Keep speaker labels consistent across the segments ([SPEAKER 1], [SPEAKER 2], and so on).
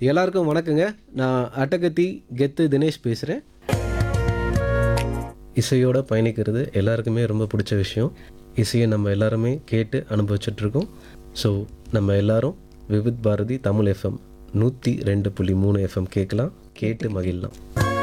[SPEAKER 1] எல்லாருக்கும் வணக்கங்க நான் அட்டகத்தி கெத்து தினேஷ் பேசுகிறேன் இசையோட பயணிக்கிறது எல்லாருக்குமே ரொம்ப பிடிச்ச விஷயம் இசையை நம்ம எல்லாருமே கேட்டு அனுபவிச்சுட்ருக்கோம் ஸோ நம்ம எல்லாரும் விவித் பாரதி தமிழ் எஃப்எம் நூற்றி ரெண்டு புள்ளி மூணு எஃப்எம் கேட்கலாம் கேட்டு மகிழலாம்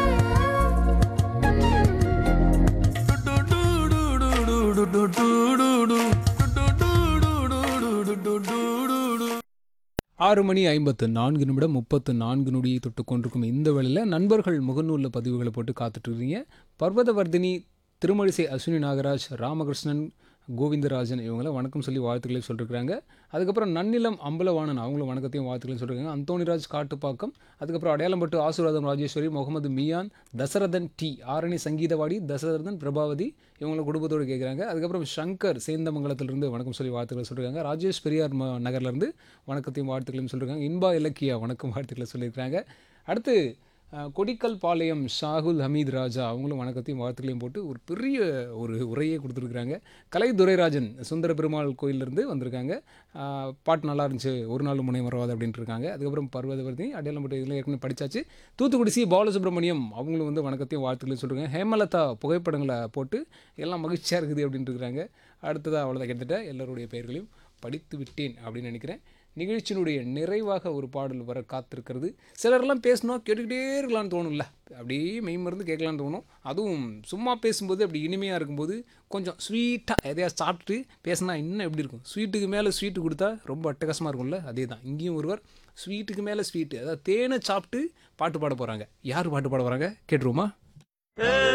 [SPEAKER 2] ஆறு மணி ஐம்பத்து நான்கு நிமிடம் முப்பத்து நான்கு நொடியை தொட்டு கொண்டிருக்கும் இந்த வேளையில் நண்பர்கள் முகநூலில் பதிவுகளை போட்டு காத்துட்டு இருக்கீங்க பர்வதவர்தினி திருமழிசை அஸ்வினி நாகராஜ் ராமகிருஷ்ணன் கோவிந்தராஜன் இவங்களாம் வணக்கம் சொல்லி வாழ்த்துக்களை சொல்லியிருக்காங்க அதுக்கப்புறம் நன்னிலம் அம்பலவாணன் அவங்களும் வணக்கத்தையும் வாழ்த்துக்களையும் சொல்லியிருக்காங்க அந்தோணிராஜ் காட்டுப்பாக்கம் அதுக்கப்புறம் அடையாளம்பட்டு ஆசீர்வாதம் ராஜேஸ்வரி முகமது மியான் தசரதன் டி ஆரணி சங்கீதவாடி தசரதன் பிரபாவதி இவங்களை குடும்பத்தோடு கேட்குறாங்க அதுக்கப்புறம் சங்கர் சேந்தமங்கலத்திலிருந்து வணக்கம் சொல்லி வாழ்த்துக்களை சொல்லியிருக்காங்க ராஜேஷ் பெரியார் ம நகர்லேருந்து வணக்கத்தையும் வாழ்த்துக்களையும் சொல்லியிருக்காங்க இன்பா இலக்கியா வணக்கம் வாழ்த்துக்களை சொல்லியிருக்காங்க அடுத்து அஹ், கொடிக்கல் பாளையம் ஷாகுல் ஹமீத் ராஜா அவங்களும் வணக்கத்தையும் வாழ்த்துக்களையும் போட்டு ஒரு பெரிய ஒரு உரையே கொடுத்துருக்குறாங்க கலை துரைராஜன் சுந்தர பெருமாள் கோயிலிருந்து வந்திருக்காங்க அஹ், பாட்டு நல்லா இருந்துச்சு ஒரு நாள் முனை மறவாது அப்படின்ட்டு இருக்காங்க அதுக்கப்புறம் பர்வதவர்த்தி அடையாளம்பட்டு இதில் ஏற்கனவே படித்தாச்சு தூத்துக்குடி சி பாலசுப்ரமணியம் அவங்களும் வந்து வணக்கத்தையும் வாழ்த்துக்களையும் சொல்லிருக்காங்க ஹேமலதா புகைப்படங்களை போட்டு எல்லாம் மகிழ்ச்சியாக இருக்குது அப்படின்ட்டு இருக்கிறாங்க அடுத்ததாக அவ்வளோதான் கிட்டத்தட்ட எல்லாருடைய பெயர்களையும் படித்து விட்டேன் அப்படின்னு நினைக்கிறேன் நிகழ்ச்சியினுடைய நிறைவாக ஒரு பாடல் வர காத்திருக்கிறது சிலர்லாம் பேசணும் கேட்டுக்கிட்டே இருக்கலாம்னு தோணும்ல அப்படியே மெய்மருந்து கேட்கலான்னு தோணும் அதுவும் சும்மா பேசும்போது அப்படி இனிமையாக இருக்கும்போது கொஞ்சம் ஸ்வீட்டாக எதையா சாப்பிட்டு பேசினா இன்னும் எப்படி இருக்கும் ஸ்வீட்டுக்கு மேலே ஸ்வீட்டு கொடுத்தா ரொம்ப அட்டகாசமாக இருக்கும்ல அதே தான் இங்கேயும் ஒருவர் ஸ்வீட்டுக்கு மேலே ஸ்வீட்டு அதாவது தேனை சாப்பிட்டு பாட்டு பாட போகிறாங்க யார் பாட்டு பாட போகிறாங்க கேட்டுருவோமா